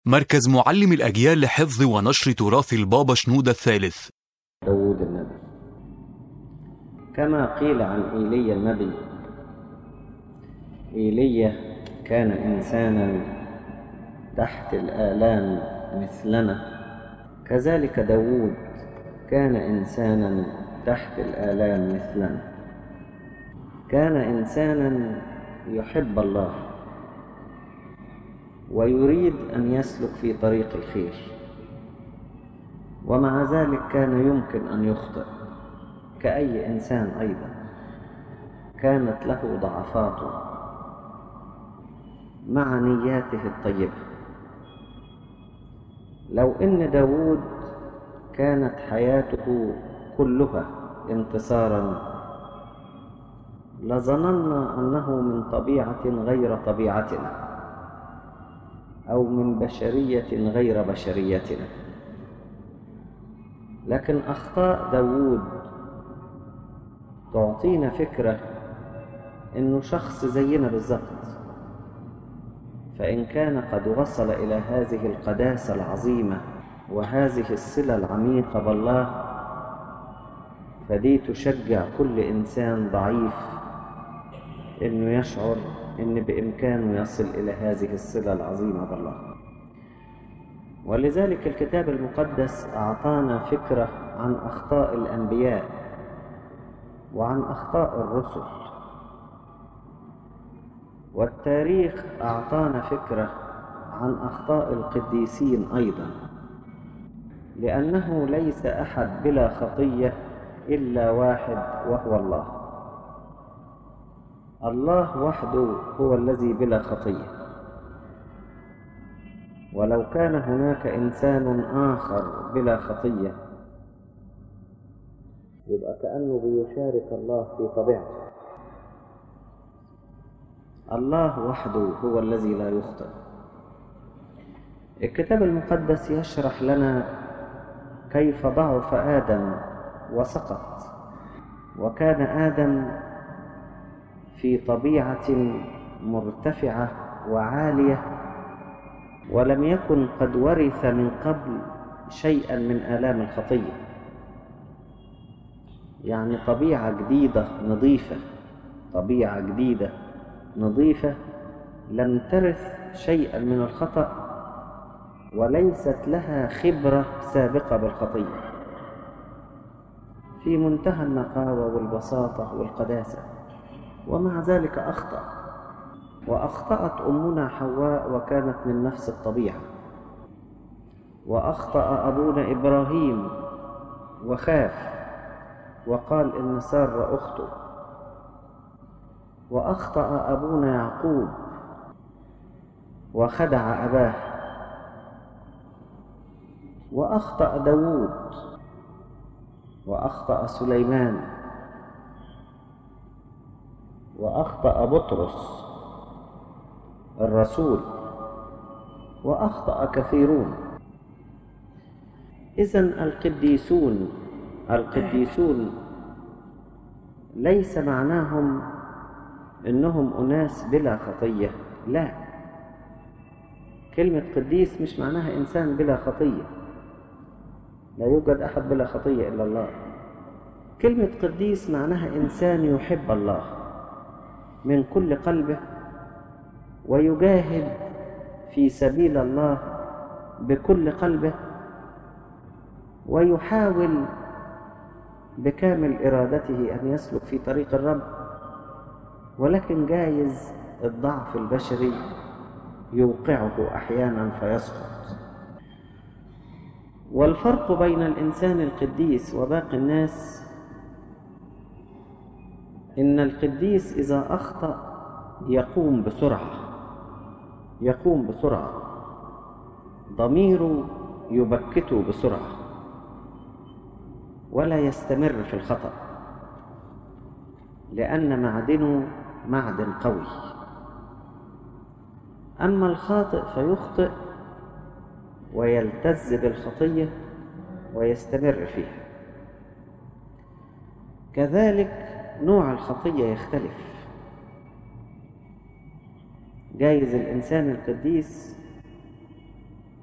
مركز معلم الأجيال لحفظ ونشر تراث البابا شنودة الثالث داود النبي كما قيل عن إيليا النبي إيليا كان إنسانا تحت الآلام مثلنا كذلك داود كان إنسانا تحت الآلام مثلنا كان إنسانا يحب الله ويريد أن يسلك في طريق الخير ومع ذلك كان يمكن أن يخطئ كأي إنسان أيضا كانت له ضعفاته مع نياته الطيبة لو إن داود كانت حياته كلها انتصارا لظننا أنه من طبيعة غير طبيعتنا أو من بشرية غير بشريتنا لكن أخطاء داود تعطينا فكرة إنه شخص زينا بالظبط فإن كان قد وصل إلى هذه القداسة العظيمة وهذه الصلة العميقة بالله فدي تشجع كل إنسان ضعيف إنه يشعر إن بإمكانه يصل إلى هذه الصلة العظيمة بالله ولذلك الكتاب المقدس أعطانا فكرة عن أخطاء الأنبياء وعن أخطاء الرسل والتاريخ أعطانا فكرة عن أخطاء القديسين أيضا لأنه ليس أحد بلا خطية إلا واحد وهو الله الله وحده هو الذي بلا خطية ولو كان هناك إنسان آخر بلا خطية يبقى كأنه بيشارك الله في طبيعته الله وحده هو الذي لا يخطئ الكتاب المقدس يشرح لنا كيف ضعف آدم وسقط وكان آدم في طبيعة مرتفعة وعالية ولم يكن قد ورث من قبل شيئا من آلام الخطية يعني طبيعة جديدة نظيفة طبيعة جديدة نظيفة لم ترث شيئا من الخطأ وليست لها خبرة سابقة بالخطية في منتهى النقاوة والبساطة والقداسة ومع ذلك أخطأ وأخطأت أمنا حواء وكانت من نفس الطبيعة وأخطأ أبونا إبراهيم وخاف وقال إن سارة أخته وأخطأ أبونا يعقوب وخدع أباه وأخطأ داوود وأخطأ سليمان وأخطأ بطرس الرسول وأخطأ كثيرون إذا القديسون القديسون ليس معناهم إنهم أناس بلا خطية لا كلمة قديس مش معناها إنسان بلا خطية لا يوجد أحد بلا خطية إلا الله كلمة قديس معناها إنسان يحب الله من كل قلبه ويجاهد في سبيل الله بكل قلبه ويحاول بكامل إرادته أن يسلك في طريق الرب ولكن جايز الضعف البشري يوقعه أحيانا فيسقط والفرق بين الإنسان القديس وباقي الناس إن القديس إذا أخطأ يقوم بسرعة يقوم بسرعة ضميره يبكته بسرعة ولا يستمر في الخطأ لأن معدنه معدن قوي أما الخاطئ فيخطئ ويلتز بالخطية ويستمر فيها كذلك نوع الخطية يختلف جايز الإنسان القديس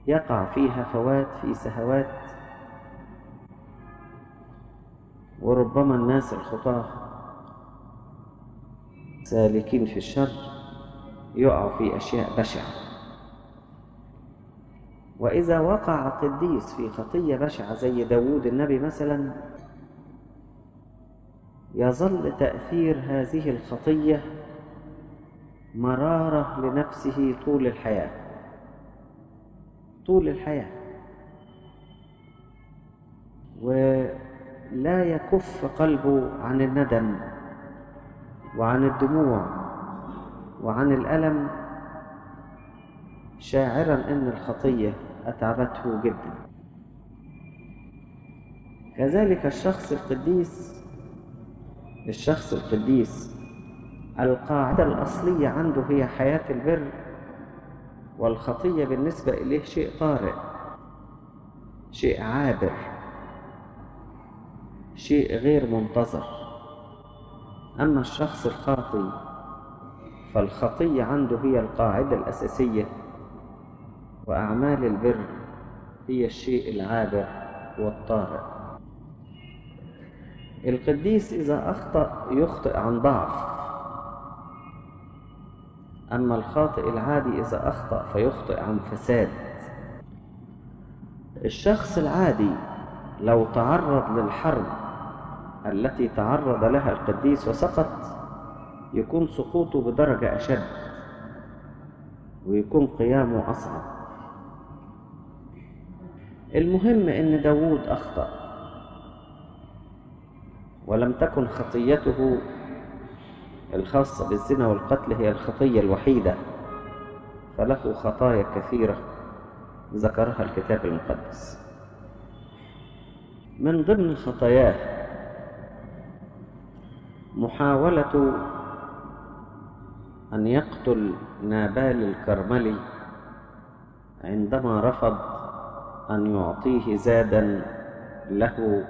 يقع فيها فوات في سهوات وربما الناس الخطاة سالكين في الشر يقعوا في أشياء بشعة وإذا وقع قديس في خطية بشعة زي داوود النبي مثلا يظل تأثير هذه الخطية مرارة لنفسه طول الحياة طول الحياة ولا يكف قلبه عن الندم وعن الدموع وعن الألم شاعرا أن الخطية أتعبته جدا كذلك الشخص القديس الشخص القديس القاعدة الأصلية عنده هي حياة البر والخطية بالنسبة إليه شيء طارئ شيء عابر شيء غير منتظر أما الشخص الخاطي فالخطية عنده هي القاعدة الأساسية وأعمال البر هي الشيء العابر والطارئ القديس إذا أخطأ يخطئ عن ضعف أما الخاطئ العادي إذا أخطأ فيخطئ عن فساد الشخص العادي لو تعرض للحرب التي تعرض لها القديس وسقط يكون سقوطه بدرجة أشد ويكون قيامه أصعب المهم أن داوود أخطأ ولم تكن خطيته الخاصة بالزنا والقتل هي الخطية الوحيدة فله خطايا كثيرة ذكرها الكتاب المقدس من ضمن خطاياه محاولة أن يقتل نابال الكرملي عندما رفض أن يعطيه زادا له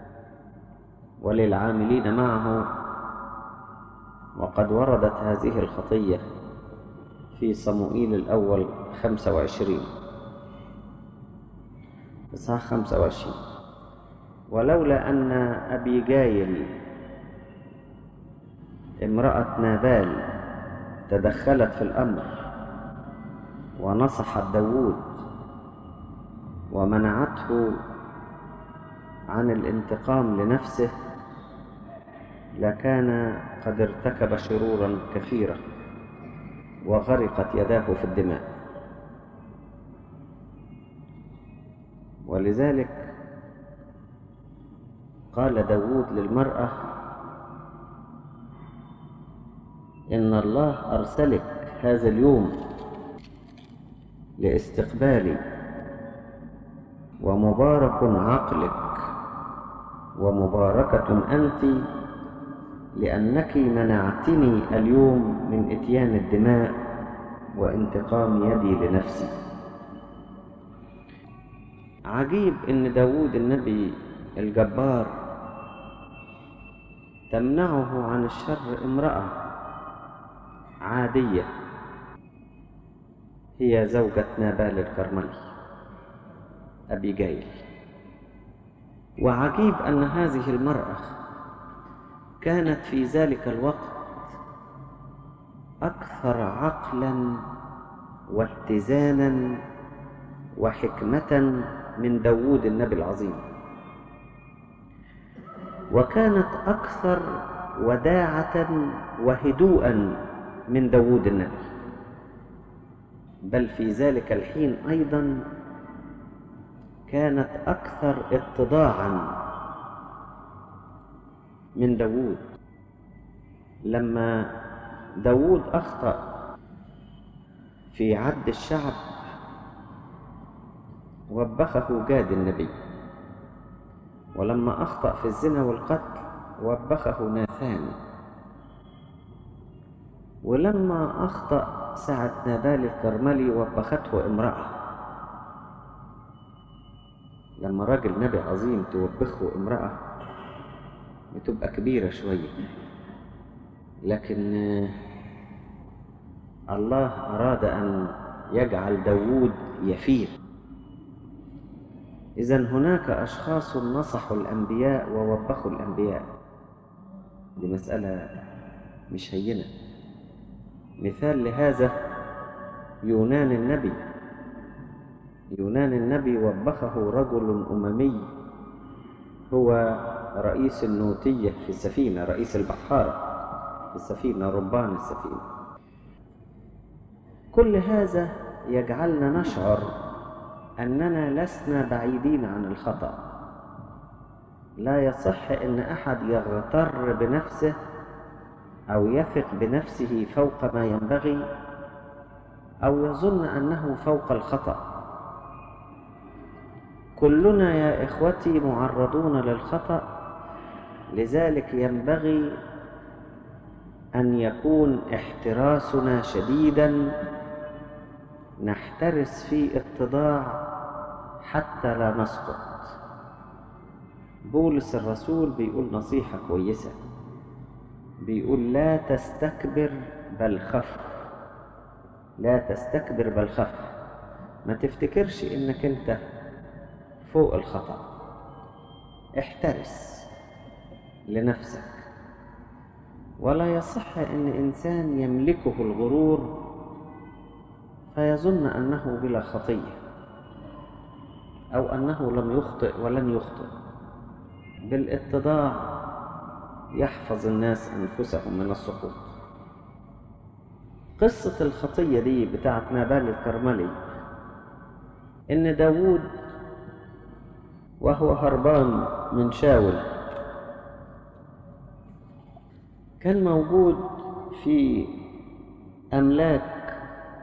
وللعاملين معه وقد وردت هذه الخطية في صموئيل الأول خمسة وعشرين إصحاح خمسة وعشرين ولولا أن أبي جايل امرأة نابال تدخلت في الأمر ونصحت داوود ومنعته عن الانتقام لنفسه لكان قد ارتكب شرورا كثيرا وغرقت يداه في الدماء ولذلك قال داود للمرأة إن الله أرسلك هذا اليوم لاستقبالي ومبارك عقلك ومباركة أنت لأنك منعتني اليوم من إتيان الدماء وانتقام يدي لنفسي عجيب إن داود النبي الجبار تمنعه عن الشر امرأة عادية هي زوجة نابال الكرملي أبي جايل وعجيب أن هذه المرأة كانت في ذلك الوقت أكثر عقلا واتزانا وحكمة من داوود النبي العظيم وكانت أكثر وداعة وهدوءا من داوود النبي بل في ذلك الحين أيضا كانت أكثر اتضاعا من داوود لما داوود أخطأ في عد الشعب وبخه جاد النبي ولما أخطأ في الزنا والقتل وبخه ناثان ولما أخطأ سعد نابال الكرملي وبخته امرأة لما راجل نبي عظيم توبخه امرأة بتبقى كبيرة شوية لكن الله أراد أن يجعل داوود يفيق إذا هناك أشخاص نصحوا الأنبياء ووبخوا الأنبياء دي مسألة مش هينة مثال لهذا يونان النبي يونان النبي وبخه رجل أممي هو رئيس النوتية في السفينة رئيس البحارة في السفينة ربان السفينة كل هذا يجعلنا نشعر أننا لسنا بعيدين عن الخطأ لا يصح أن أحد يغتر بنفسه أو يثق بنفسه فوق ما ينبغي أو يظن أنه فوق الخطأ كلنا يا إخوتي معرضون للخطأ لذلك ينبغي أن يكون احتراسنا شديدا نحترس في اتضاع حتى لا نسقط بولس الرسول بيقول نصيحة كويسة بيقول لا تستكبر بل خف لا تستكبر بل خف ما تفتكرش انك انت فوق الخطأ احترس لنفسك ولا يصح ان انسان يملكه الغرور فيظن انه بلا خطيه او انه لم يخطئ ولن يخطئ بالاتضاع يحفظ الناس انفسهم من السقوط قصة الخطية دي بتاعت نابال الكرملي إن داوود وهو هربان من شاول كان موجود في أملاك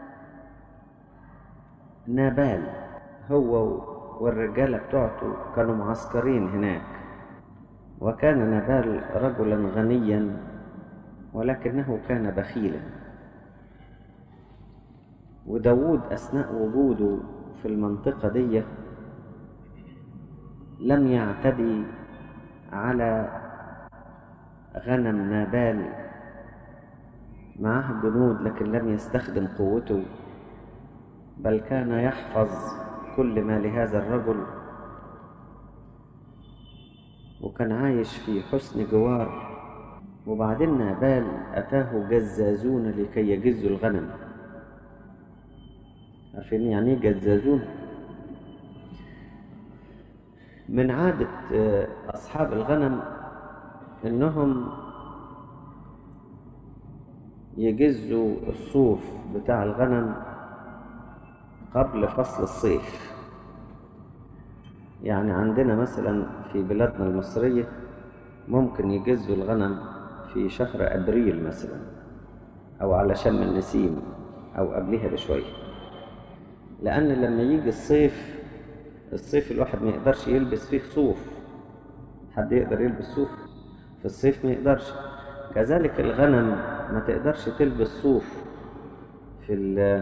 نابال هو والرجالة بتوعته كانوا معسكرين هناك وكان نابال رجلا غنيا ولكنه كان بخيلا وداود أثناء وجوده في المنطقة دي لم يعتدي على غنم نابال معه جنود لكن لم يستخدم قوته بل كان يحفظ كل ما لهذا الرجل وكان عايش في حسن جوار وبعدين نابال أتاه جزازون لكي يجزوا الغنم عارفين يعني ايه جزازون من عادة أصحاب الغنم إنهم يجزوا الصوف بتاع الغنم قبل فصل الصيف يعني عندنا مثلا في بلادنا المصرية ممكن يجزوا الغنم في شهر أبريل مثلا أو على شم النسيم أو قبلها بشوية لأن لما يجي الصيف الصيف الواحد ما يقدرش يلبس فيه صوف حد يقدر يلبس صوف في الصيف ما يقدرش كذلك الغنم ما تقدرش تلبس صوف في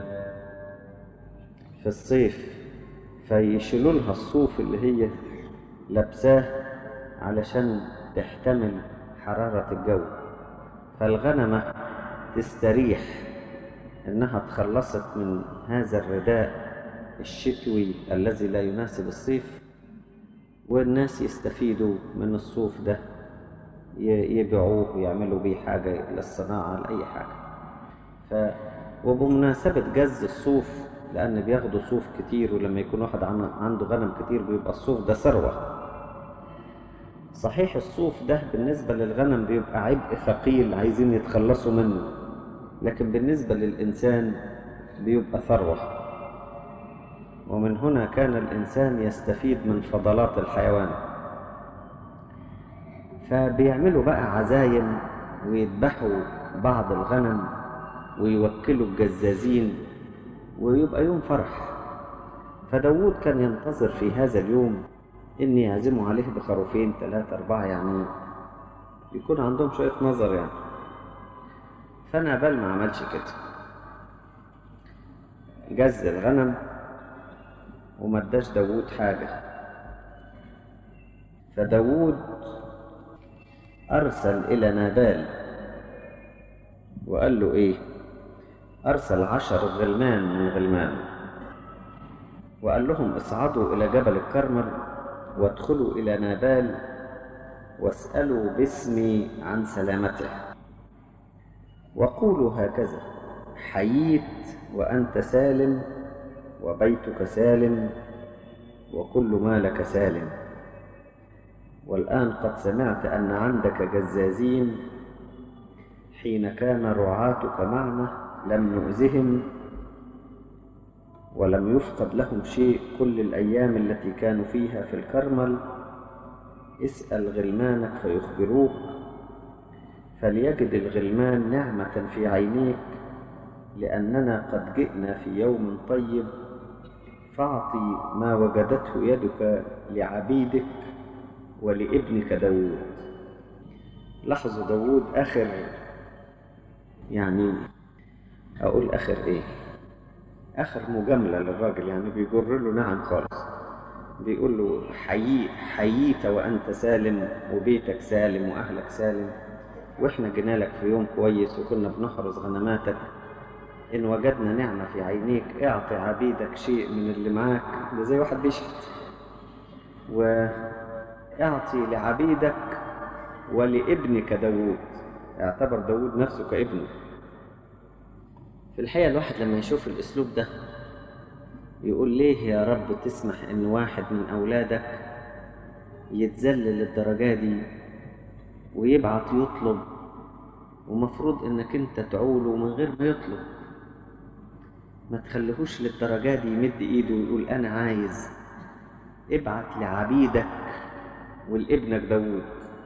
في الصيف فيشيلوا لها الصوف اللي هي لابساه علشان تحتمل حرارة الجو فالغنمة تستريح انها تخلصت من هذا الرداء الشتوي الذي لا يناسب الصيف والناس يستفيدوا من الصوف ده يبيعوه ويعملوا بيه حاجة للصناعة لأي حاجة ف... وبمناسبة جز الصوف لأن بياخدوا صوف كتير ولما يكون واحد عنده غنم كتير بيبقى الصوف ده ثروة صحيح الصوف ده بالنسبة للغنم بيبقى عبء ثقيل عايزين يتخلصوا منه لكن بالنسبة للإنسان بيبقى ثروة ومن هنا كان الإنسان يستفيد من فضلات الحيوان فبيعملوا بقى عزايم ويذبحوا بعض الغنم ويوكلوا الجزازين ويبقى يوم فرح فداود كان ينتظر في هذا اليوم إن يعزموا عليه بخروفين ثلاثة أربعة يعني يكون عندهم شوية نظر يعني فنابال ما عملش كده جز الغنم وما اداش داوود حاجة فداوود أرسل إلى نابال وقال له إيه أرسل عشر غلمان من غلمانه وقال لهم اصعدوا إلى جبل الكرمل وادخلوا إلى نابال واسألوا باسمي عن سلامته وقولوا هكذا حييت وأنت سالم وبيتك سالم وكل مالك سالم والآن قد سمعت أن عندك جزازين حين كان رعاتك معنا لم نؤذهم ولم يفقد لهم شيء كل الأيام التي كانوا فيها في الكرمل اسأل غلمانك فيخبروك فليجد الغلمان نعمة في عينيك لأننا قد جئنا في يوم طيب فاعطي ما وجدته يدك لعبيدك ولابنك داود لاحظوا داود آخر يعني أقول آخر إيه آخر مجاملة للراجل يعني بيجر له نعم خالص بيقول له حيي حييت وأنت سالم وبيتك سالم وأهلك سالم وإحنا جينا لك في يوم كويس وكنا بنحرس غنماتك إن وجدنا نعمة في عينيك اعطي عبيدك شيء من اللي معاك ده زي واحد بيشحت واعطي لعبيدك ولابنك داود اعتبر داود نفسه كابنه في الحقيقة الواحد لما يشوف الأسلوب ده يقول ليه يا رب تسمح إن واحد من أولادك يتذلل للدرجة دي ويبعت يطلب ومفروض إنك أنت تعوله من غير ما يطلب ما تخليهوش للدرجة دي يمد إيده ويقول أنا عايز ابعت لعبيدك ولابنك داود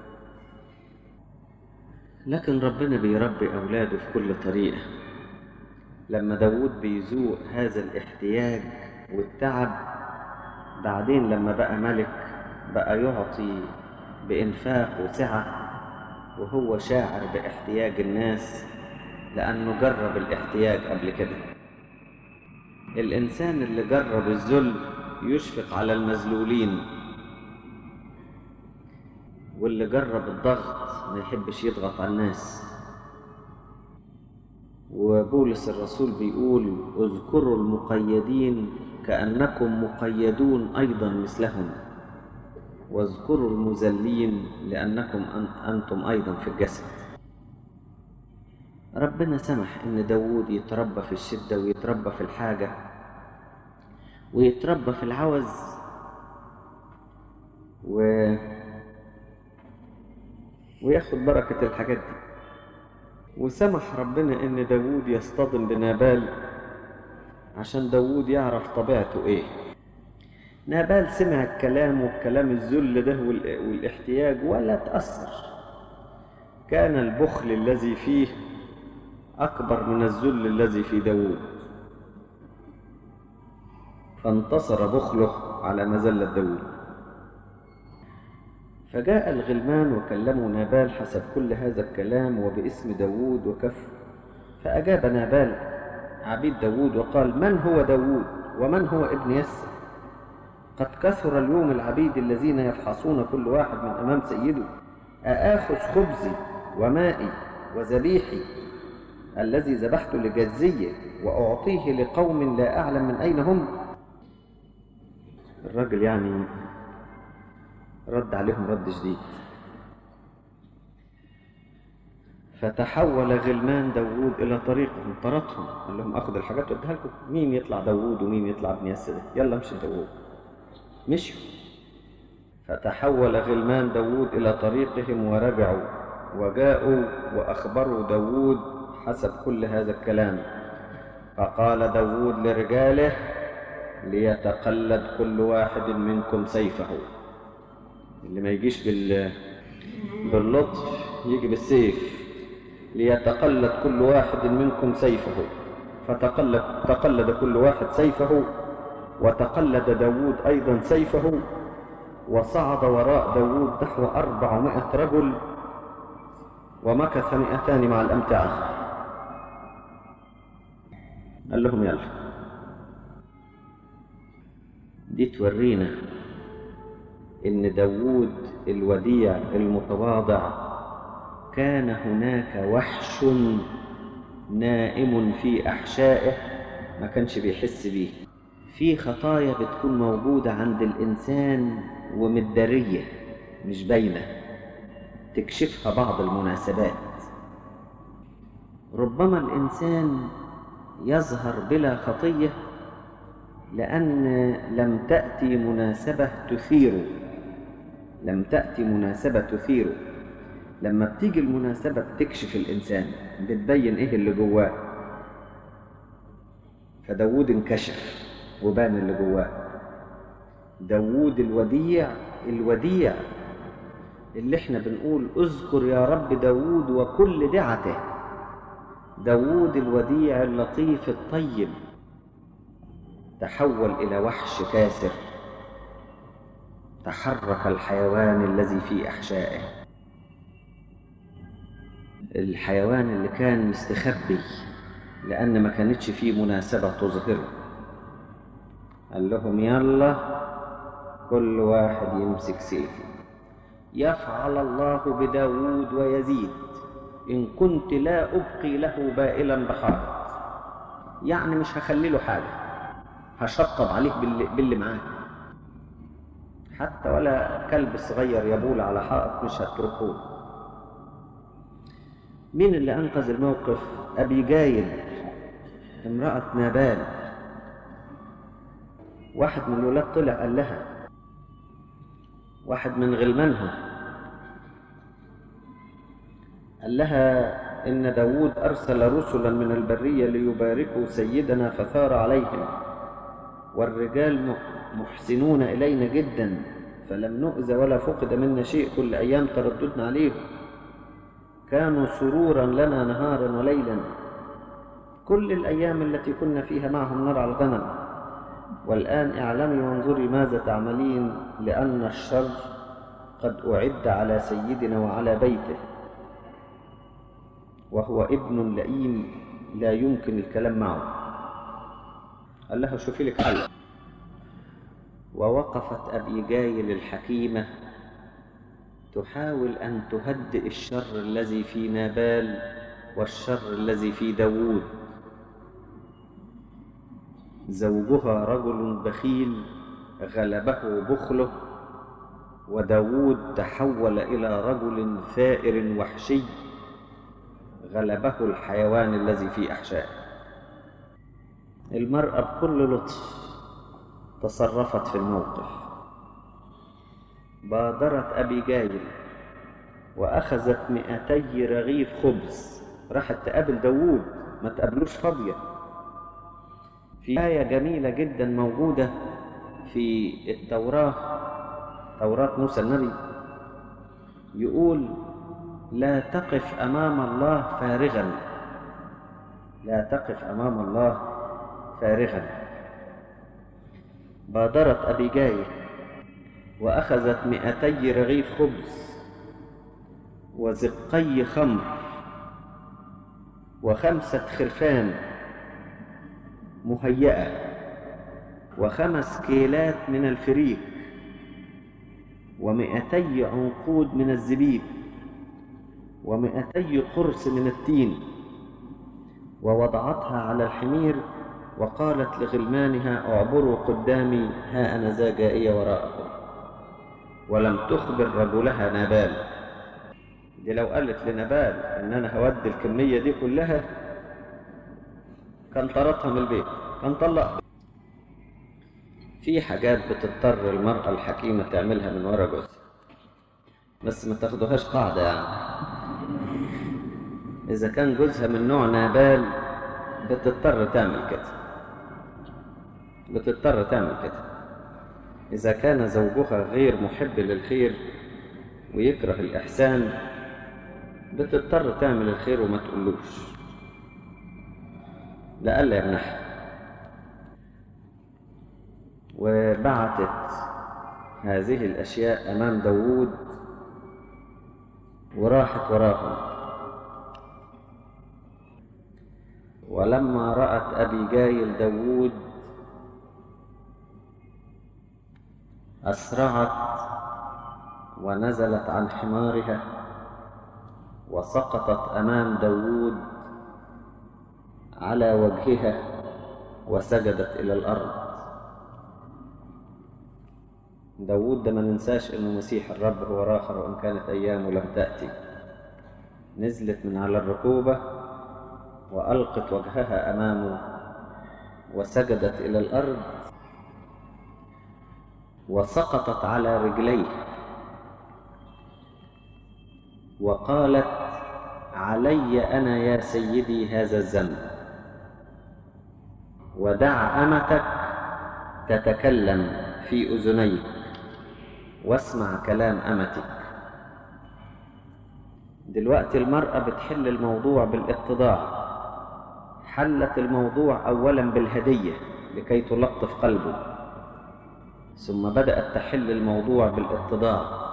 لكن ربنا بيربي أولاده في كل طريقة لما داود بيذوق هذا الاحتياج والتعب بعدين لما بقى ملك بقى يعطي بإنفاق وسعة وهو شاعر باحتياج الناس لأنه جرب الاحتياج قبل كده الإنسان اللي جرب الذل يشفق على المذلولين واللي جرب الضغط ما يحبش يضغط على الناس وبولس الرسول بيقول اذكروا المقيدين كأنكم مقيدون أيضا مثلهم واذكروا المذلين لأنكم أنتم أيضا في الجسد ربنا سمح إن داود يتربى في الشدة ويتربى في الحاجة ويتربى في العوز و... وياخد بركة الحاجات دي وسمح ربنا ان داود يصطدم بنابال عشان داود يعرف طبيعته ايه نابال سمع الكلام والكلام الذل ده والاحتياج ولا تأثر كان البخل الذي فيه أكبر من الذل الذي في داود فانتصر بخله على مذلة داود فجاء الغلمان وكلموا نابال حسب كل هذا الكلام وباسم داود وكف فأجاب نابال عبيد داود وقال من هو داود ومن هو ابن يسر قد كثر اليوم العبيد الذين يفحصون كل واحد من أمام سيده أآخذ خبزي ومائي وذبيحي الذي ذبحت لجزية وأعطيه لقوم لا أعلم من أين هم الرجل يعني رد عليهم رد شديد فتحول غلمان داوود إلى طريقهم طردهم قال لهم أخذ الحاجات واديها لكم مين يطلع داوود ومين يطلع ابن يسر يلا امشي داوود مشوا فتحول غلمان داوود إلى طريقهم ورجعوا وجاءوا وأخبروا داوود حسب كل هذا الكلام فقال داوود لرجاله ليتقلد كل واحد منكم سيفه اللي ما يجيش بال باللطف يجي بالسيف ليتقلد كل واحد منكم سيفه فتقلد تقلد كل واحد سيفه وتقلد داود أيضا سيفه وصعد وراء داود نحو أربعمائة رجل ومكث مئتان مع الأمتعة قال لهم يلا دي تورينا إن داوود الوديع المتواضع كان هناك وحش نائم في أحشائه ما كانش بيحس بيه في خطايا بتكون موجودة عند الإنسان ومدارية مش باينة تكشفها بعض المناسبات ربما الإنسان يظهر بلا خطية لأن لم تأتي مناسبة تثيره لم تأتي مناسبة تثيره لما بتيجي المناسبة بتكشف الإنسان بتبين إيه اللي جواه فداود انكشف وبان اللي جواه داود الوديع الوديع اللي احنا بنقول اذكر يا رب داود وكل دعته داود الوديع اللطيف الطيب تحول إلى وحش كاسر تحرك الحيوان الذي في أحشائه الحيوان اللي كان مستخبي لأن ما كانتش فيه مناسبة تظهره قال لهم يلا كل واحد يمسك سيفه يفعل الله بداود ويزيد إن كنت لا أبقي له بائلا بحائط يعني مش هخلي له حاجة هشطب عليه باللي, باللي معاه حتى ولا كلب صغير يبول على حائط مش هتركوه مين اللي أنقذ الموقف أبي جايل امرأة نابال واحد من الولاد طلع قال لها واحد من غلمانها قال لها إن داود أرسل رسلا من البرية ليباركوا سيدنا فثار عليهم والرجال محسنون إلينا جدا فلم نؤذى ولا فقد منا شيء كل أيام ترددنا عليهم كانوا سرورا لنا نهارا وليلا كل الأيام التي كنا فيها معهم نرعى الغنم والآن اعلمي وانظري ماذا تعملين لأن الشر قد أعد على سيدنا وعلى بيته وهو ابن لئيم لا يمكن الكلام معه قال لها شوفي لك حل ووقفت أبيجايل الحكيمة تحاول أن تهدئ الشر الذي في نابال والشر الذي في داوود زوجها رجل بخيل غلبه بخله وداود تحول إلى رجل ثائر وحشي غلبه الحيوان الذي في أحشائه المرأة بكل لطف تصرفت في الموقف بادرت أبي جايل وأخذت مئتي رغيف خبز راحت تقابل داوود ما تقابلوش فاضية في آية جميلة جدا موجودة في التوراة توراة موسى النبي يقول لا تقف أمام الله فارغا لا تقف أمام الله فارغا بادرت أبيجايل وأخذت مئتي رغيف خبز وزقي خمر وخمسة خرفان مهيئة وخمس كيلات من الفريك ومئتي عنقود من الزبيب ومئتي قرص من التين ووضعتها على الحمير وقالت لغلمانها اعبروا قدامي ها أنا ذا جائية وراءكم ولم تخبر رجلها نابال دي لو قالت لنبال ان انا هودي الكمية دي كلها كان طردها من البيت كان طلقها في حاجات بتضطر المرأة الحكيمة تعملها من ورا جوزها بس ما تاخدوهاش قاعدة يعني إذا كان جوزها من نوع نابال بتضطر تعمل كده بتضطر تعمل كده إذا كان زوجها غير محب للخير ويكره الإحسان بتضطر تعمل الخير وما تقولوش لألا يمنحها وبعتت هذه الأشياء أمام داوود وراحت وراهم ولما رأت أبيجايل داوود أسرعت ونزلت عن حمارها وسقطت أمام داوود على وجهها وسجدت إلى الأرض داود ده ما ننساش انه مسيح الرب هو راخر وان كانت ايامه لم تأتي نزلت من على الركوبة وألقت وجهها أمامه وسجدت إلى الأرض وسقطت على رجليه وقالت علي أنا يا سيدي هذا الذنب ودع أمتك تتكلم في أذنيك واسمع كلام أمتك دلوقتي المرأة بتحل الموضوع بالاتضاع حلت الموضوع أولا بالهدية لكي تلطف قلبه ثم بدأت تحل الموضوع بالاتضاع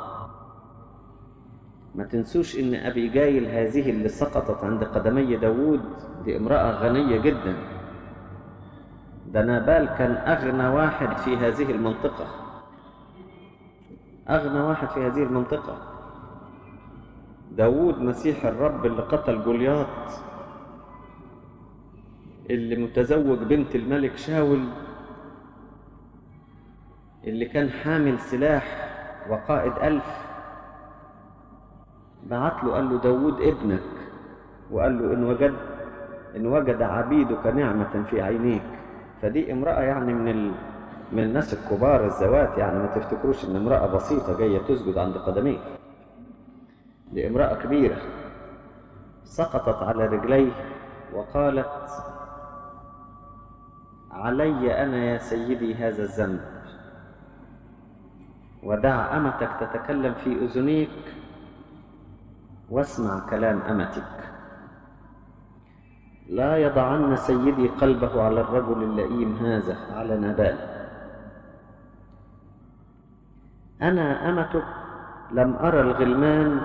ما تنسوش ان ابيجايل هذه اللي سقطت عند قدمي داوود دي امرأة غنية جدا ده نابال كان اغنى واحد في هذه المنطقة اغنى واحد في هذه المنطقة داوود مسيح الرب اللي قتل جولياط اللي متزوج بنت الملك شاول اللي كان حامل سلاح وقائد ألف بعت له قال له داود ابنك وقال له إن وجد إن وجد عبيدك نعمة في عينيك فدي امرأة يعني من ال... من الناس الكبار الزوات يعني ما تفتكروش إن امرأة بسيطة جاية تسجد عند قدميه دي امرأة كبيرة سقطت على رجليه وقالت علي أنا يا سيدي هذا الذنب ودع أمتك تتكلم في أذنيك واسمع كلام أمتك لا يضعن سيدي قلبه على الرجل اللئيم هذا على نبال أنا أمتك لم أرى الغلمان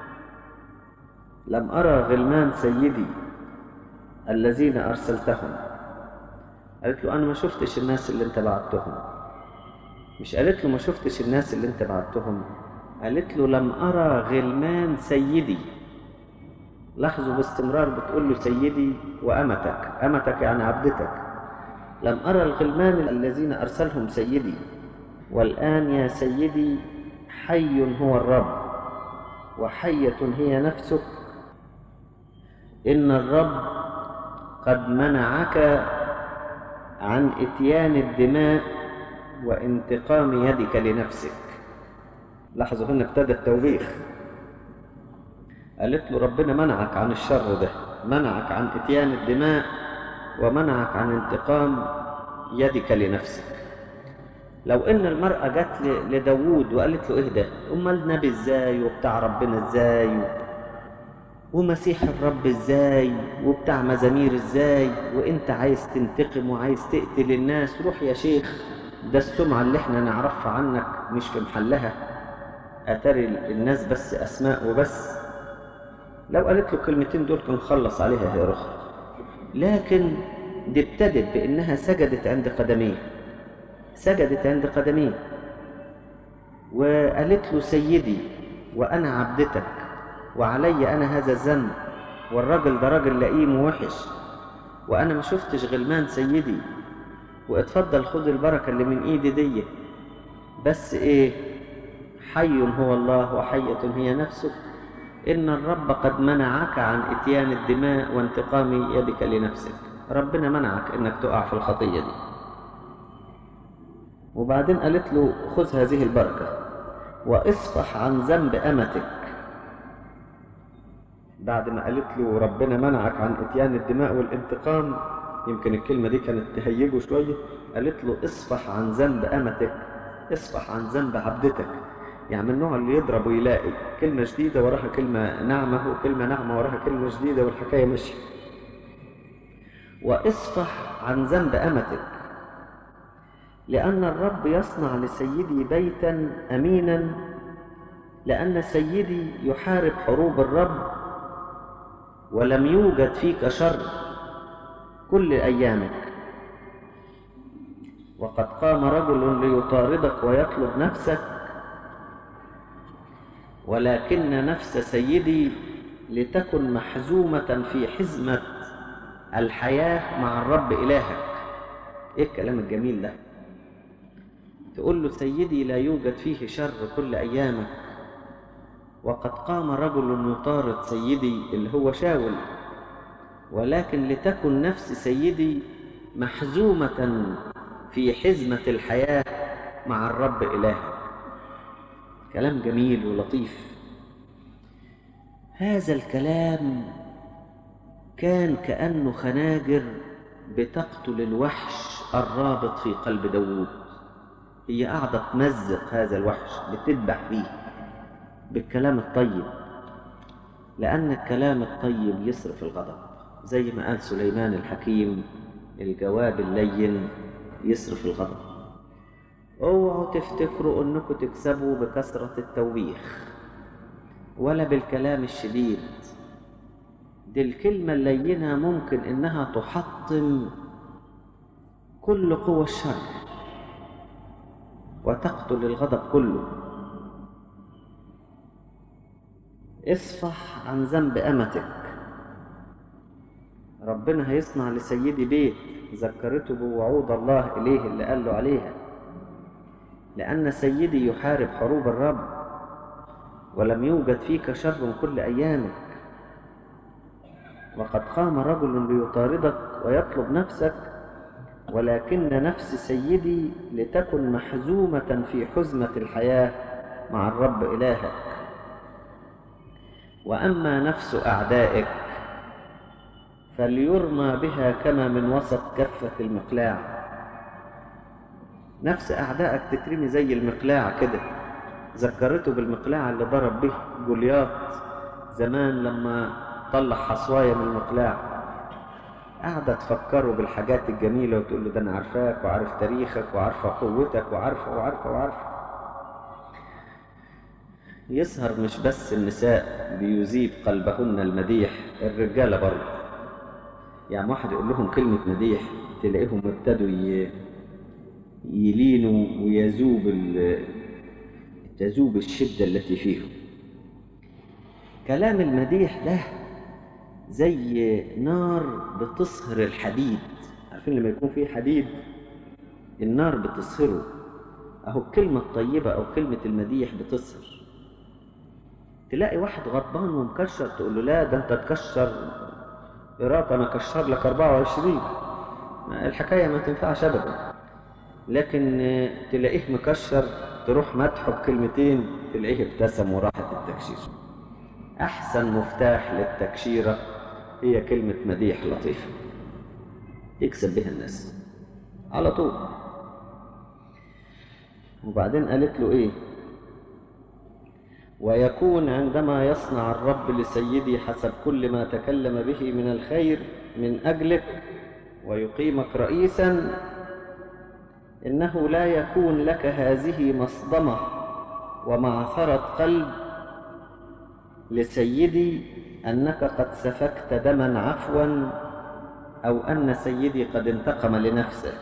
لم أرى غلمان سيدي الذين أرسلتهم قالت له أنا ما شفتش الناس اللي أنت بعتهم مش قالت له ما شفتش الناس اللي أنت بعتهم قالت له لم أرى غلمان سيدي لاحظوا باستمرار بتقول له سيدي وأمتك أمتك يعني عبدتك لم أرى الغلمان الذين أرسلهم سيدي والآن يا سيدي حي هو الرب وحية هي نفسك إن الرب قد منعك عن إتيان الدماء وانتقام يدك لنفسك لاحظوا هنا ابتدى التوبيخ قالت له ربنا منعك عن الشر ده منعك عن اتيان الدماء ومنعك عن انتقام يدك لنفسك لو ان المرأة جت لداوود وقالت له ايه ده امال نبي ازاي وبتاع ربنا ازاي ومسيح الرب ازاي وبتاع مزامير ازاي وانت عايز تنتقم وعايز تقتل الناس روح يا شيخ ده السمعة اللي احنا نعرفها عنك مش في محلها اتاري الناس بس اسماء وبس لو قالت له الكلمتين دول كان خلص عليها هي رخر لكن دي ابتدت بانها سجدت عند قدميه سجدت عند قدميه وقالت له سيدي وانا عبدتك وعلي انا هذا الذنب والراجل ده راجل لئيم ووحش وانا ما شفتش غلمان سيدي واتفضل خد البركه اللي من ايدي دي بس ايه حي هو الله وحيه هي نفسك إن الرب قد منعك عن إتيان الدماء وانتقام يدك لنفسك ربنا منعك إنك تقع في الخطية دي وبعدين قالت له خذ هذه البركة واصفح عن ذنب أمتك بعد ما قالت له ربنا منعك عن إتيان الدماء والانتقام يمكن الكلمة دي كانت تهيجه شوية قالت له اصفح عن ذنب أمتك اصفح عن ذنب عبدتك يعني من النوع اللي يضرب ويلاقي كلمة جديدة وراها كلمة ناعمة وكلمة ناعمة وراها كلمة جديدة والحكاية ماشية واصفح عن ذنب أمتك لأن الرب يصنع لسيدي بيتا أمينا لأن سيدي يحارب حروب الرب ولم يوجد فيك شر كل أيامك وقد قام رجل ليطاردك ويطلب نفسك ولكن نفس سيدي لتكن محزومة في حزمة الحياة مع الرب إلهك إيه الكلام الجميل ده تقول له سيدي لا يوجد فيه شر كل أيامك وقد قام رجل يطارد سيدي اللي هو شاول ولكن لتكن نفس سيدي محزومة في حزمة الحياة مع الرب إلهه كلام جميل ولطيف هذا الكلام كان كأنه خناجر بتقتل الوحش الرابط في قلب داوود هي قاعدة تمزق هذا الوحش بتذبح فيه بالكلام الطيب لأن الكلام الطيب يصرف الغضب زي ما قال سليمان الحكيم الجواب اللين يصرف الغضب اوعوا تفتكروا انكم تكسبوا بكثرة التوبيخ ولا بالكلام الشديد دي الكلمة اللينة ممكن انها تحطم كل قوى الشر وتقتل الغضب كله اصفح عن ذنب أمتك ربنا هيصنع لسيدي بيت ذكرته بوعود الله إليه اللي قال له عليها لأن سيدي يحارب حروب الرب ولم يوجد فيك شر كل أيامك وقد قام رجل ليطاردك ويطلب نفسك ولكن نفس سيدي لتكن محزومة في حزمة الحياة مع الرب إلهك وأما نفس أعدائك فليرمى بها كما من وسط كفة المقلاع نفس أعدائك تترمي زي المقلاع كده ذكرته بالمقلاع اللي ضرب به جولياط زمان لما طلع حصواية من المقلاع قاعدة تفكروا بالحاجات الجميلة وتقول له ده أنا عارفاك وعارف تاريخك وعارفة قوتك وعارفة وعارفة وعارفة يظهر مش بس النساء بيذيب قلبهن المديح الرجالة برضه يعني واحد يقول لهم كلمة مديح تلاقيهم ابتدوا ي... يلينوا ويذوب ال... تذوب الشدة التي فيهم كلام المديح ده زي نار بتصهر الحديد عارفين لما يكون في حديد النار بتصهره اهو الكلمة الطيبة او كلمة المديح بتصهر تلاقي واحد غضبان ومكشر تقول له لا ده انت تكشر إيراد انا كشر لك 24 الحكاية ما تنفعش ابدا لكن تلاقيه مكشر تروح مدحه بكلمتين تلاقيه ابتسم وراحت التكشير احسن مفتاح للتكشيره هي كلمة مديح لطيفة يكسب بها الناس على طول وبعدين قالت له ايه ويكون عندما يصنع الرب لسيدي حسب كل ما تكلم به من الخير من أجلك ويقيمك رئيسا إنه لا يكون لك هذه مصدمة ومعثرة قلب لسيدي أنك قد سفكت دما عفوا أو أن سيدي قد انتقم لنفسه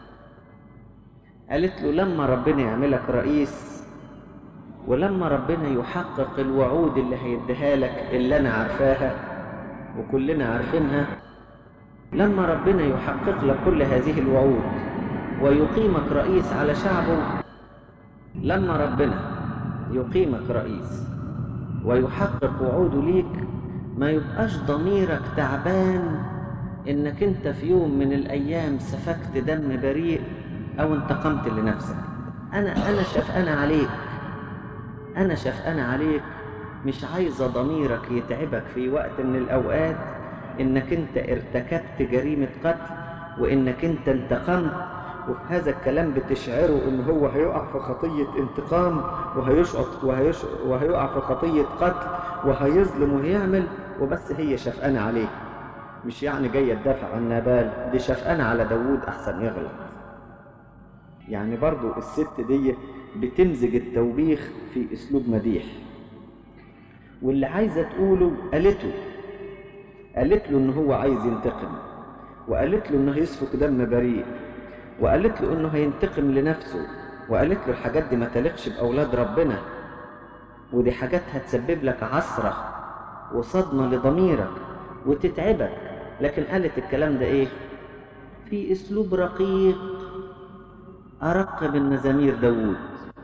قالت له لما ربنا يعملك رئيس ولما ربنا يحقق الوعود اللي هيديها لك اللي أنا عارفاها وكلنا عارفينها لما ربنا يحقق لك كل هذه الوعود ويقيمك رئيس على شعبه لما ربنا يقيمك رئيس ويحقق وعوده ليك ما يبقاش ضميرك تعبان انك انت في يوم من الايام سفكت دم بريء او انتقمت لنفسك انا انا شفقان عليك انا شفقان عليك مش عايزه ضميرك يتعبك في وقت من الاوقات انك انت ارتكبت جريمه قتل وانك انت انتقمت وفي هذا الكلام بتشعره ان هو هيقع في خطيه انتقام وهيشعط وهيش وهيقع في خطيه قتل وهيظلم وهيعمل وبس هي شفقانه عليه مش يعني جايه تدافع عن نابال دي شفقانه على داوود احسن يغلط يعني برضو الست دي بتمزج التوبيخ في اسلوب مديح واللي عايزه تقوله قالته قالت له ان هو عايز ينتقم وقالت له انه يسفك دم بريء وقالت له انه هينتقم لنفسه وقالت له الحاجات دي ما تليقش باولاد ربنا ودي حاجات هتسبب لك عثره وصدمه لضميرك وتتعبك لكن قالت الكلام ده ايه في اسلوب رقيق أرق من مزامير داوود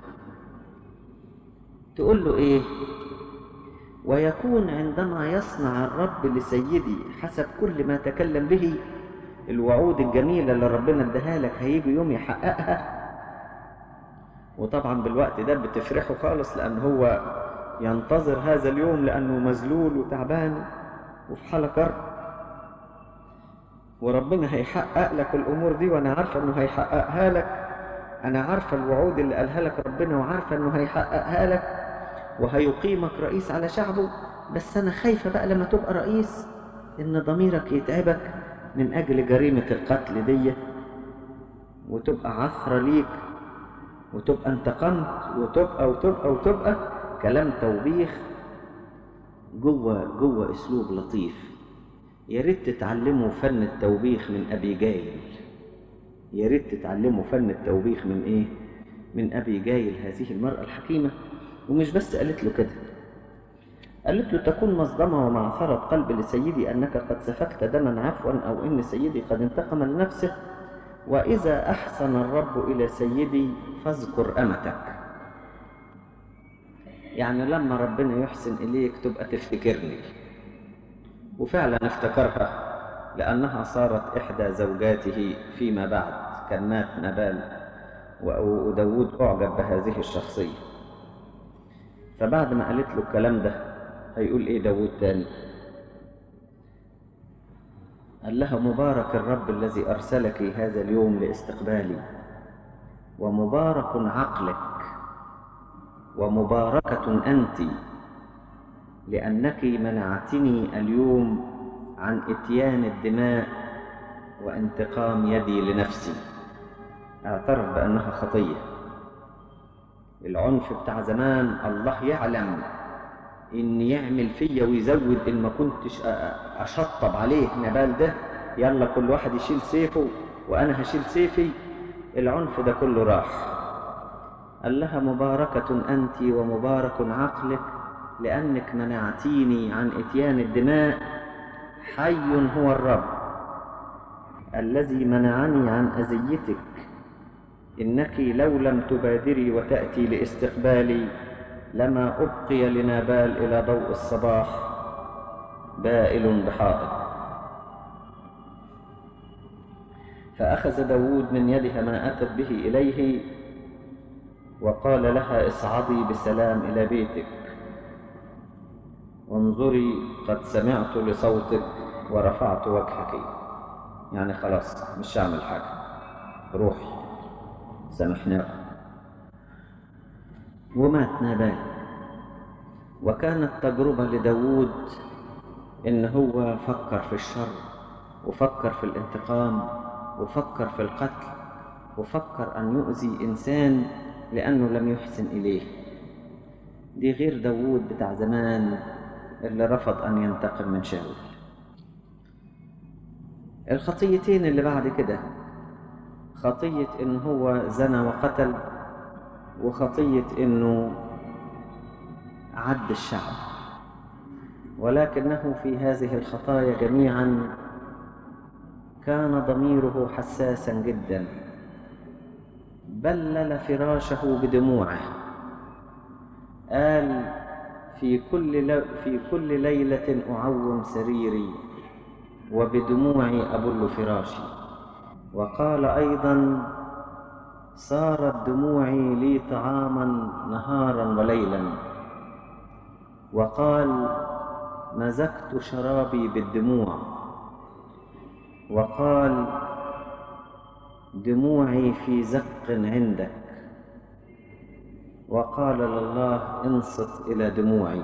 تقول له إيه ويكون عندما يصنع الرب لسيدي حسب كل ما تكلم به الوعود الجميلة اللي ربنا اداها لك هيجي يوم يحققها وطبعا بالوقت ده بتفرحه خالص لأن هو ينتظر هذا اليوم لأنه مذلول وتعبان وفي حالة كرب وربنا هيحقق لك الأمور دي وأنا عارفة إنه هيحققها لك أنا عارفة الوعود اللي قالها لك ربنا وعارفة إنه هيحققها لك وهيقيمك رئيس على شعبه بس أنا خايفة بقى لما تبقى رئيس إن ضميرك يتعبك من أجل جريمة القتل دي وتبقى عثرة ليك وتبقى انتقمت وتبقى وتبقى وتبقى كلام توبيخ جوه جوه اسلوب لطيف يا ريت تتعلموا فن التوبيخ من ابي جايل يا ريت تتعلموا فن التوبيخ من ايه من ابي جايل هذه المراه الحكيمه ومش بس قالت له كده قالت له تكون مصدمة ومعثرة قلب لسيدي أنك قد سفكت دما عفوا أو إن سيدي قد انتقم لنفسه وإذا أحسن الرب إلى سيدي فاذكر أمتك يعني لما ربنا يحسن إليك تبقى تفتكرني وفعلا افتكرها لأنها صارت إحدى زوجاته فيما بعد كان مات نبال وداود أعجب بهذه الشخصية فبعد ما قالت له الكلام ده هيقول إيه داود تاني قال لها مبارك الرب الذي أرسلك هذا اليوم لاستقبالي ومبارك عقلك ومباركة أنت لأنك منعتني اليوم عن إتيان الدماء وانتقام يدي لنفسي اعترف بأنها خطية العنف بتاع زمان الله يعلم إن يعمل فيا ويزود إن ما كنتش أشطب عليه نبال ده يلا كل واحد يشيل سيفه وأنا هشيل سيفي العنف ده كله راح قال لها مباركة أنت ومبارك عقلك لأنك منعتيني عن إتيان الدماء حي هو الرب الذي منعني عن أذيتك إنك لو لم تبادري وتأتي لاستقبالي لما أبقي لنابال إلى ضوء الصباح بائل بحائط فأخذ داود من يدها ما أتت به إليه وقال لها اصعدي بسلام إلى بيتك وانظري قد سمعت لصوتك ورفعت وجهك يعني خلاص مش هعمل حاجة روحي سامحناكم ومات نابال وكانت تجربة لداود إن هو فكر في الشر وفكر في الانتقام وفكر في القتل وفكر أن يؤذي إنسان لأنه لم يحسن إليه دي غير داود بتاع زمان اللي رفض أن ينتقم من شاول الخطيتين اللي بعد كده خطية إن هو زنى وقتل وخطية إنه عد الشعب ولكنه في هذه الخطايا جميعا كان ضميره حساسا جدا بلل فراشه بدموعه قال في كل لو في كل ليلة أعوم سريري وبدموعي أبل فراشي وقال أيضا صارت دموعي لي طعاما نهارا وليلا وقال مزجت شرابي بالدموع وقال دموعي في زق عندك وقال لله انصت الى دموعي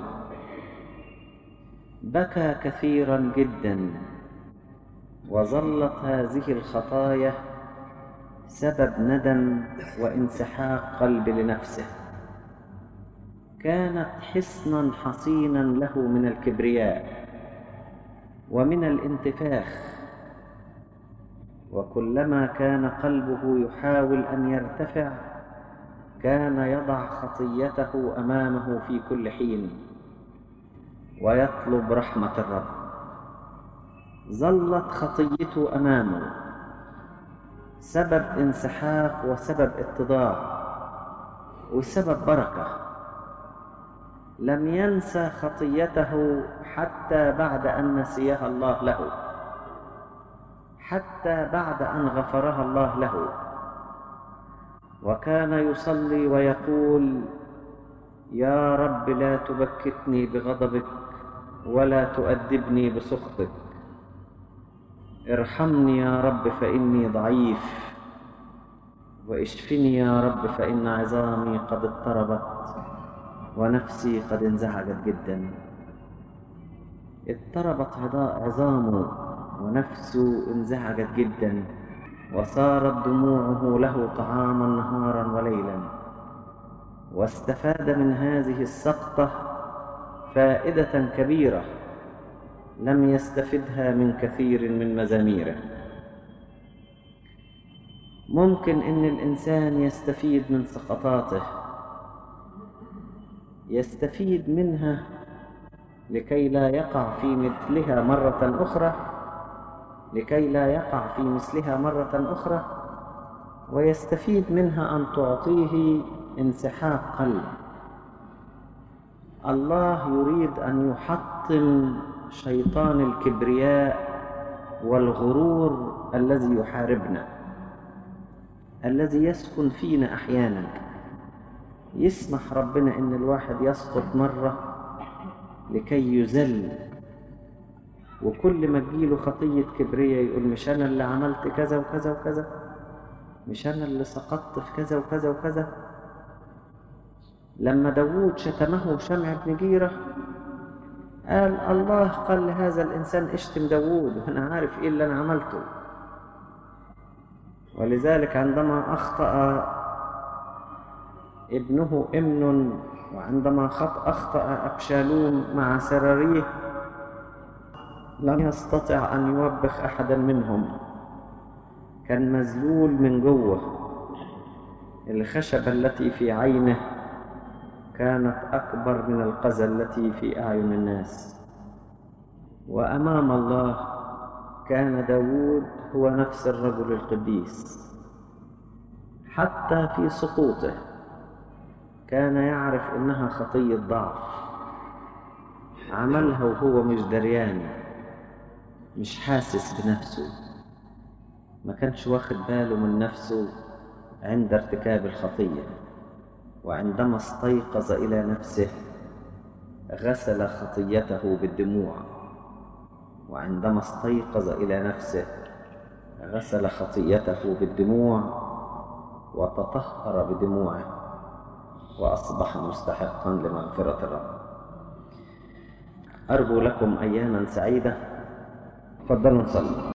بكى كثيرا جدا وظلت هذه الخطايا سبب ندم وانسحاق قلب لنفسه كانت حصنا حصينا له من الكبرياء ومن الانتفاخ وكلما كان قلبه يحاول ان يرتفع كان يضع خطيته امامه في كل حين ويطلب رحمه الرب ظلت خطيته امامه سبب انسحاق وسبب اتضاع وسبب بركة لم ينسى خطيته حتى بعد أن نسيها الله له حتى بعد أن غفرها الله له وكان يصلي ويقول يا رب لا تبكتني بغضبك ولا تؤدبني بسخطك ارحمني يا رب فإني ضعيف واشفني يا رب فإن عظامي قد اضطربت ونفسي قد انزعجت جدا اضطربت عظامه ونفسه انزعجت جدا وصارت دموعه له طعاما نهارا وليلا واستفاد من هذه السقطة فائدة كبيرة لم يستفدها من كثير من مزاميره ممكن ان الانسان يستفيد من سقطاته يستفيد منها لكي لا يقع في مثلها مرة أخرى لكي لا يقع في مثلها مرة أخرى ويستفيد منها أن تعطيه انسحاق قلب الله يريد أن يحطم شيطان الكبرياء والغرور الذي يحاربنا الذي يسكن فينا أحيانا يسمح ربنا إن الواحد يسقط مرة لكي يذل وكل ما تجيله خطية كبرية يقول مش أنا اللي عملت كذا وكذا وكذا مش أنا اللي سقطت في كذا وكذا وكذا لما داوود شتمه شمع بن جيرة قال الله قال لهذا الإنسان اشتم داوود وأنا عارف إيه اللي أنا عملته ولذلك عندما أخطأ ابنه امن وعندما خط أخطأ أبشالوم مع سراريه لم يستطع أن يوبخ أحدا منهم كان مذلول من جوه الخشبة التي في عينه كانت أكبر من القذى التي في أعين الناس وأمام الله كان داود هو نفس الرجل القديس حتى في سقوطه كان يعرف انها خطيه ضعف عملها وهو مش دريان مش حاسس بنفسه ما كانش واخد باله من نفسه عند ارتكاب الخطيه وعندما استيقظ الى نفسه غسل خطيته بالدموع وعندما استيقظ الى نفسه غسل خطيته بالدموع وتطهر بدموعه واصبح مستحقا لمغفره الرب ارجو لكم اياما سعيده تفضلوا نصلي